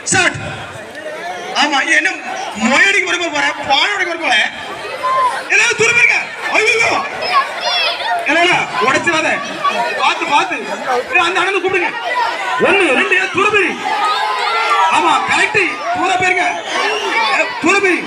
Start ஆமா என்ன மொயடிக்கு வர போறேன் பானோடிக்கு வர போறேன் எல்லாரும் துருப்பிருங்க ஐயோ என்ன உடைச்சிடாத பார்த்து பார்த்து ஏய், அந்த அண்ணன் கூப்பிடுங்க ஒண்ணு ரெண்டு துருபிரி ஆமா கரெக்ட் தூர போயிருங்க துருபிரி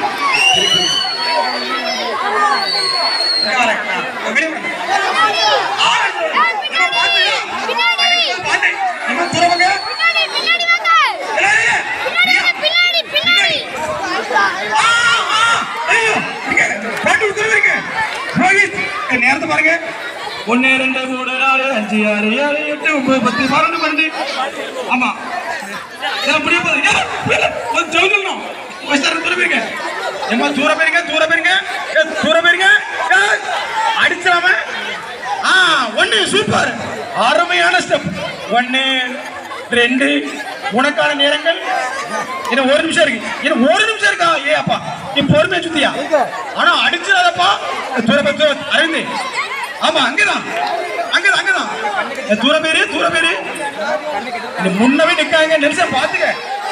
நேரத்தை பாருங்க ஒன்னு ரெண்டு மூணு நாலு அஞ்சு ஆறு ஏழு எட்டு ஒன்பது பத்து பன்னெண்டு பன்னெண்டு ஆமா இதெல்லாம் புரிய போகுது ஏய், இல்ல, கொஞ்சம் சொல்லணும் கொஞ்சம் நேரம் தூர போயிருங்க ஏம்மா தூர போயிருங்க தூர போயிருங்க ஏய், தூர போயிருங்க ஏய், அடிச்சிடாம ஆ ஒன்னு சூப்பர் அருமையான ஸ்டெப் ஒன்னு ரெண்டு உனக்கான நேரங்கள் இன்னும் ஒரு நிமிஷம் இருக்கு இன்னும் ஒரு நிமிஷம் இருக்கா ஏ அப்பா நீ பொறுமையா சுத்தியா ஆனா அடிச்சிடாதப்பா தூர போய் தூர அரவிந்த் ஆமா அங்கதான் அங்கதான் அங்கதான் ஏ, தூர பேரு தூர பேரு இந்த முன்னவே நிக்காங்க நெரிசல் பாத்துக்க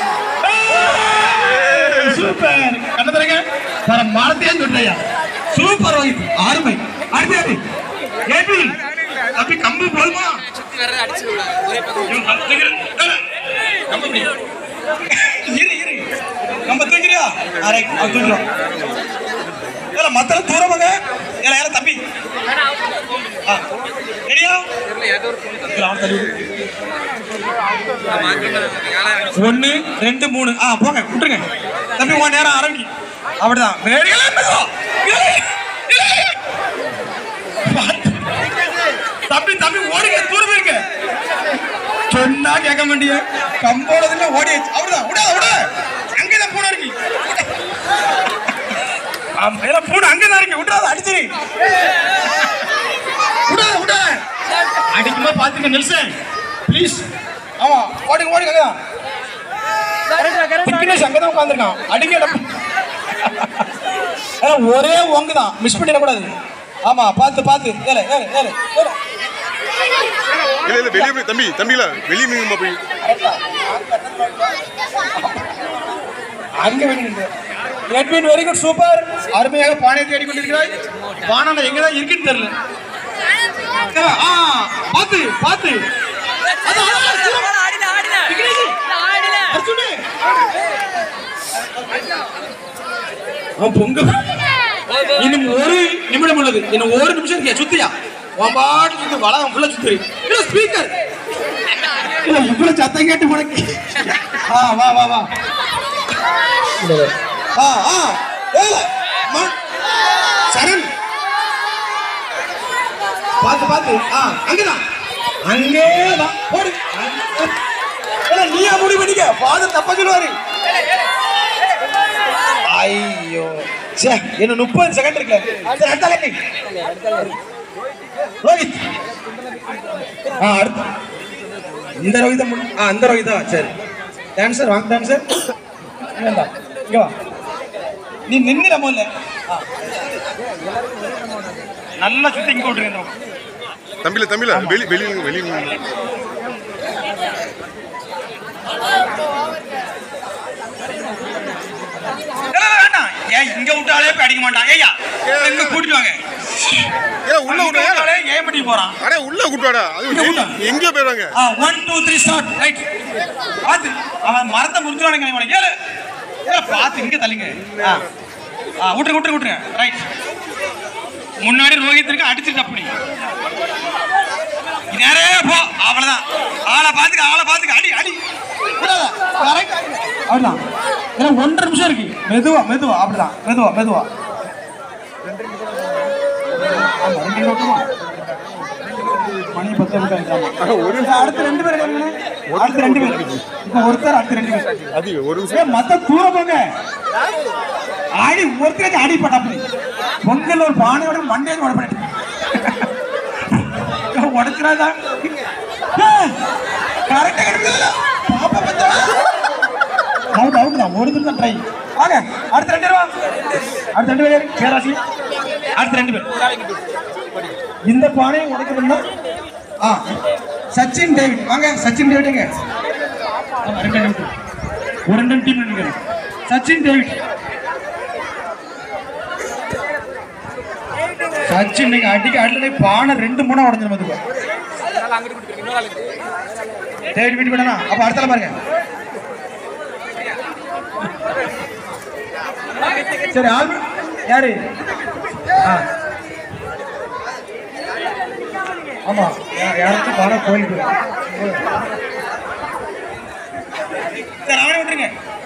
ஏய், சூப்பர் கண்ண தரங்க தர மாரத்தையே சொல்றையா சூப்பர் ரோஹித் ஆறுமை அடுத்து ஏபி அப்படி கம்பு போதுமா இவன் கம்பு தூக்கிற- ஏய், கம்பு இப்படி. இரு இரு கம்ப தூக்கிறியா அரே அது தூக்கிறோம் ஏல மத்தல தூரமாங்க ஏல ஏல தம்பி ஆ ரெடியா இல்ல, அவன் தள்ளி விடு. ஒன்னு ரெண்டு மூணு ஆ போங்க விட்டுருங்க தம்பி உன் நேரம் ஆரம்பி அப்படிதான் வேடிகளா மெதுவா. ஏய், ஏய். பார்த்து. தம்பி தம்பி ஓடுங்க தூரம் இருங்க சொன்னா கேட்க மாட்டிய கம்போடதுல ஓடியாச்சு அப்படிதான் விட விட அங்கதான் பூனை இருக்கு ஆமா, ஏல பூனை அங்கதான் இருக்கு விடாத அடிச்சிரு விடாத விடாத அடிக்குமா பாத்துக்க நெல்சன் ப்ளீஸ் ஆமா ஓடுங்க ஓடுங்க அங்கதான் திக்னேஷ் அங்கதான் உட்காந்துருக்கான் அடிங்க டப்பு. ஏல, ஒரே ஒங்கு தான் மிஸ் பண்ணிடக்கூடாது ஆமா பார்த்து பார்த்து ஏல ஏல ஏல ஏல இல்ல இல்ல வெளியே போய் தம்பி தம்பில வெளியே நின்று போய் அங்க வேண்டிய எட்வின் வெரி குட் சூப்பர் அருமையாக பானை தேடி கொண்டிருக்கிறாய் பானை எங்க தான் இருக்குன்னு தெரியல ஆ பாத்து பாத்து அதான், அதான், அதான், விக்னேஷ், அர்ஜுனு. அவன் பொங்க இன்னும் ஒரு நிமிடம் உள்ளது இன்னும் ஒரு நிமிஷம் இருக்கியா சுத்தியா உன் பாட்டு சுத்து வளம் ஃபுல்லா சுத்து இல்ல ஸ்பீக்கர் இல்ல இவ்வளவு சத்தம் கேட்டு உனக்கு ஆ வா வா வா ஆ ஆ ஏல ம- சரண் பாத்து பாத்து ஆ அங்கதான் அங்கேதான் போடு ஏல, நீயா முடிவு பண்ணிக்க ஃபாதர் தப்பா சொல்லுவாரு ஐயோ சே இன்னும் முப்பது செகண்ட் இருக்குல்ல சரி அடுத்த லைன் ரோஹித் ஆ அடுத்து இந்த ரோஹிதா முடி ஆ அந்த ரோஹிதா சரி டான்சர் வாங்க டான்சர் வேண்டாம் இங்க வா நீ நின்று நம்ம இல்ல நல்லா சுத்தி இங்க விட்டுருங்க தம்பில தம்பில வெளி வெளியே நின்னு, வெளியே நின்னு. வேண்டாம் ஏன் இங்க விட்டாலே போய் அடிக்க மாட்டான் ஏய்யா இங்க கூட்டிட்டு வாங்க ஏன் உள்ள இங்க விட்டு விட்டாலே ஏன் பண்ணி போறான் அடே உள்ள கூட்டாடா அது இங்க வெளிய- விட்டா. எங்கேயோ போயிடுவாங்க ஆ one two three start right பார்த்து அவன் மரத்தை முறிஞ்சுவானுங்க இவனை ஏழு ஏழு பார்த்து இங்க தள்ளுங்க ஆ ஆ விட்டுரு விட்டுரு விட்டுருங்க ரைட் முன்னாடி ரோஹித் இருக்கு அடிச்சு தப்புனி நேரே போ அவ்வளவுதான் ஆளை பார்த்துக்க ஆளை பார்த்துக்க அடி அடி விடாத. correct. அவ்வளவுதான் ஏன்னா ஒன்றரை நிமிஷம் இருக்கு மெதுவா மெதுவா அப்படிதான் மெதுவா மெதுவா ஆமா, ரெண்டு நிமிஷமா? மணி பத்து நிமிஷம் ஆமா. ஒரு அடுத்த ரெண்டு பேர் இருக்காங்கண்ணே. அடுத்த ரெண்டு பேர் இப்ப ஒருத்தர் அடுத்த ரெண்டு பேர் அது ஒரு நிமிஷம் ஏய், மத்த தூர போங்க ஆடி ஒருத்தருக்கு அடி பட்டாப்படி பொங்கல் ஒரு பானையோட மண்டையோட உடப்பட உடச்சிடாதா கரெக்டா கிடைக்கல பாப்பா பத்தா அவுட் அவுட் தான் ஒரு தான் ட்ரை வாங்க அடுத்த ரெண்டு பேர் வா அடுத்த ரெண்டு பேர் பேராசி அடுத்த ரெண்டு பேர் இந்த பானையை உடைக்கணும்னா ஆ சச்சின் டேவிட் வாங்க சச்சின் டேவிட்டுங்க ஆமா, ரெண்டு ரெண்டு ஒரு ரெண்டு டீம் நினைக்கிறேன் சச்சின் டேவிட் சச்சின் இன்னைக்கு அடிக்க அடிக்கடி பானை ரெண்டு மூணா உடஞ்சிரும் பாத்துக்கோ டேவிட் வீட்டு விடனா அப்ப அடுத்தால பாருங்க சரி ஆல் யாரு ஆ. ஆமா யா- யாராச்சும் பானை கோயிலுக்கு சரி அவனை விட்டுருங்க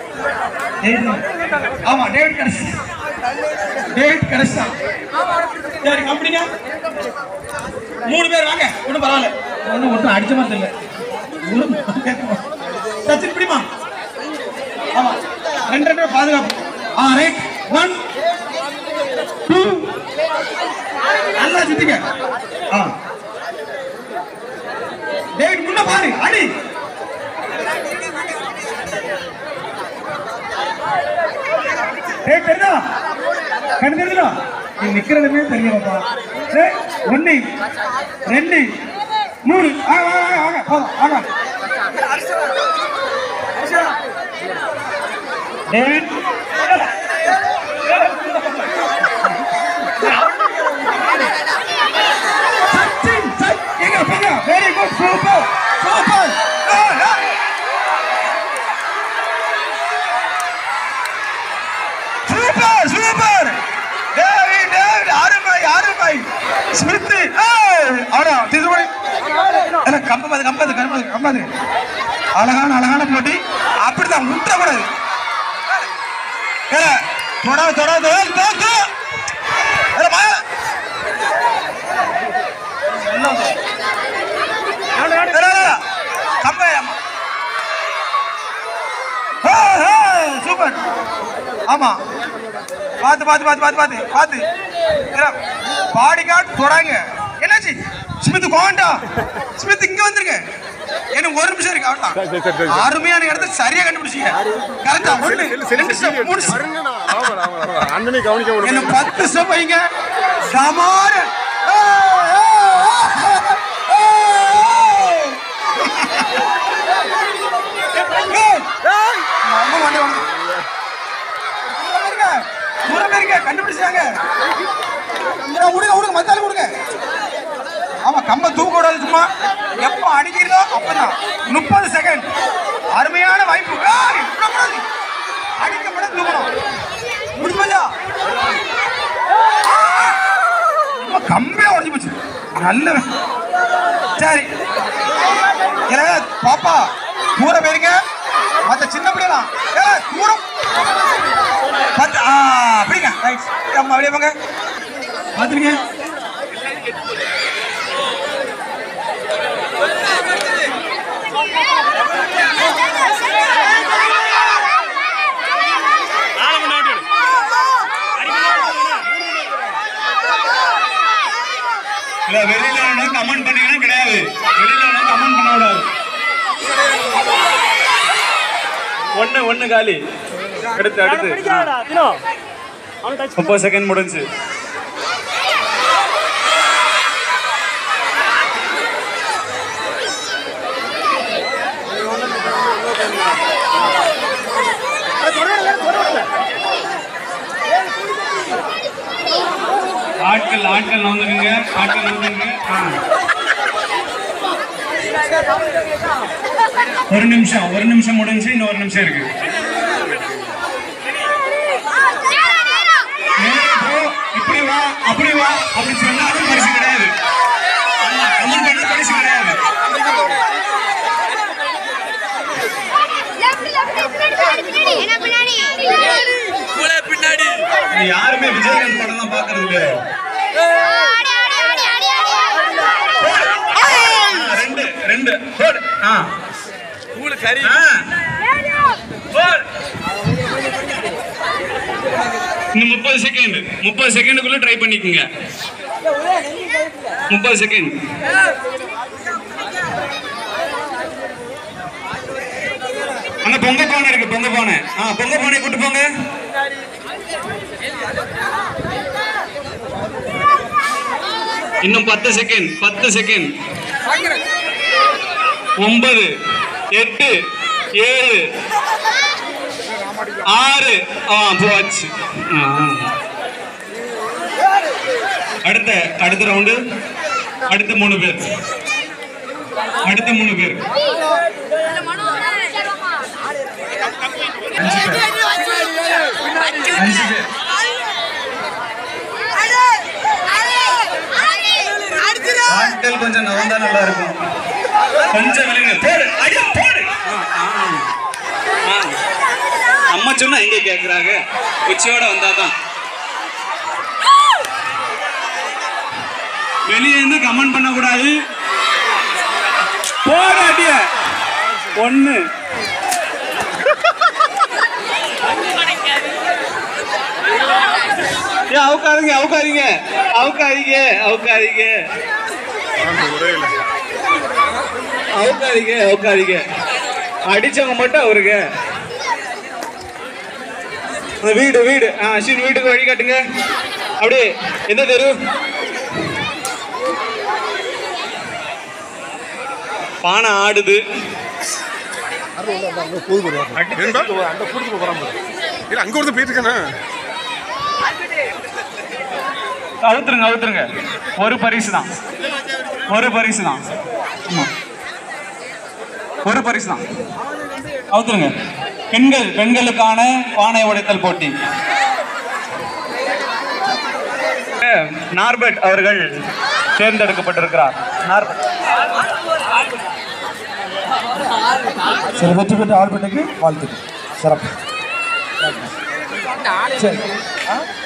டேவிட் ஆமா டேவிட் கடைசி டேவிட் கடைசி சரி கம்பெனிங்க மூணு பேர் வாங்க ஒன்றும் பரவாயில்ல ஒன்றும் ஒன்றும் அடிச்ச மாதிரி தெரியல ஒரு- சச்சின் பிடிமா ஆமா ரெண்டு ரெண்டு பேர் பாதுகாப்பு ஆ ரைட் ஒன் டூ நல்லா சுத்திங்க ஆ டேவிட் முன்ன பாரு அடி டேய் தெரியுதா கண்ணு தெரியுதா நீ நிக்கிறதுமே தெரியுமாப்பா டேய் ஒன்னு ரெண்டு மூணு வாங்க வாங்க வாங்க வாங்க போதும் வாங்க டேவிட் சச்சின் சச் எங்க போங்க very good super super super super David David அருமை அருமை ஸ்மித் ஏய் ஆடா திருமணி இல்ல கம்பது கம்பது கம்பது கம்பது அழகான அழகான போட்டி அப்படிதான் விட்டுற கூடாது ஏ தொடாது தொடாது ஏய், தோ, தோ. ஏய், மா. ஏய், ஏய், ஏய், கம்பை, ஆமா. ஏய், ஏய், சூப்பர் ஆமா பாத்து பாத்து பாத்து பாத்து பாத்து பாத்து பாடி கார்டு போறாங்க என்னாச்சு ஸ்மித் கோவண்டா ஸ்மித் இங்க வந்துருங்க எனக்கு ஒரு நிமிஷம் இருக்கு சரி, சரி, சரி, சரி. அவ்வளவுதான் அருமையான இடத்த சரியா கண்டுபிடிச்சீங்க கரெக்டா ஒண்ணு ரெண்டு step, மூணு step. அண்ணனை கவனிக்க என்ன விடுங்க பத்து ஸ்டெப் வைங்க சமார கண்டுபிடிச்சாங்க விடுங்க விடுங்க மத்தாலும் விடுங்க ஆமா கம்ப தூக்க கூடாது சும்மா எப்ப அடிக்கிறதோ அப்பதான் முப்பது செகண்ட் அருமையான வாய்ப்பு ஏய், விடக்கூடாது. அடிக்கப்பட தூக்கணும் முடிஞ்சா கம்பே உடஞ்சு போச்சு நல்ல சரி எனவே பாப்பா தூர போயிருங்க மத்த சின்ன பிள்ளைலாம் ஏ தூரம் பத்து ஆ அப்படிங்க ரைட் அம்மா வெளியே போங்க பார்த்துருங்க இல்ல வெளியில கமெண்ட் பண்ணீங்கன்னா கிடையாது வெளியில கமெண்ட் பண்ண கூடாது ஒண்ணு ஒண்ணு காலி அடுத்து அடுத்து ஆ. முப்பது செகண்ட் முடிஞ்சு ஆட்கள் ஆட்கள் வந்துருங்க ஆட்கள் வந்துருங்க ஆ. ஒரு நிமிஷம் ஒரு நிமிஷம் முடிஞ்சு இன்னும் ஒரு நிமிஷம் இருக்கு நேரா போ, இப்படி வா அப்படி வா அப்படி சொன்னாலும் பரிசு கிடையாது ஆமா, கமெண்ட் பண்ணா பரிசு கிடையாது இது யாருமே விஜயகாந்த் படம் தான் பாக்குறது இல்ல ஆ, ரெண்டு ரெண்டு போடு ஆ ஆ. போடு. இன்னும் முப்பது செகண்ட் முப்பது செகண்டுக்குள்ள ட்ரை பண்ணிக்கோங்க முப்பது செகண்ட் அங்க பொங்க பானை இருக்கு பொங்க பானை ஆ பொங்க பானை கூட்டு போங்க இன்னும் பத்து செகண்ட் பத்து செகண்ட் ஒன்பது எட்டு ஏழு ஆறு ஆ போச்சு ஆ. அடுத்த அடுத்த ரவுண்டு அடுத்த மூணு பேர் அடுத்த மூணு பேர் அஞ்சு பேர் ஆட்கள் கொஞ்சம் நவந்தா நல்லா இருக்கும் கொஞ்சம் விழுங்க போடு ஐயா போடு அம்மா சொன்னா எங்க கேக்குறாங்க உச்சியோட வந்தாதான் வெளியே இருந்து கமெண்ட் பண்ண கூடாது போடாட்டிய ஒண்ணு ஏ அவுக்காதீங்க அவுக்காதீங்க அவுக்காதீங்க அவுக்காதீங்க ஒரே இல்லை அவுக்காதீங்க அவுக்காதீங்க அடிச்சவங்க மட்டும் அவருங்க அந்த வீடு வீடு ஆ அஸ்வின் வீட்டுக்கு வழி காட்டுங்க அப்படியே எந்த தெரு பானை ஆடுது ஏன்பா இல்ல அங்க ஒருத்தர் போயிட்டு இருக்கானா அழுத்துருங்க அழுத்துருங்க ஒரு பரிசு தான் ஒரு பரிசு தான் ஆமா. ஒரு பரிசு தான் அவுத்துருங்க பெண்கள் பெண்களுக்கான பானை உடைத்தல் போட்டி நார்பர்ட் அவர்கள் தேர்ந்தெடுக்கப்பட்டிருக்கிறார் நார்பர்ட் சரி வெற்றி பெற்ற ஆல்பர்ட்டுக்கு வாழ்த்துக்கள் சிறப்பு சரி ஆ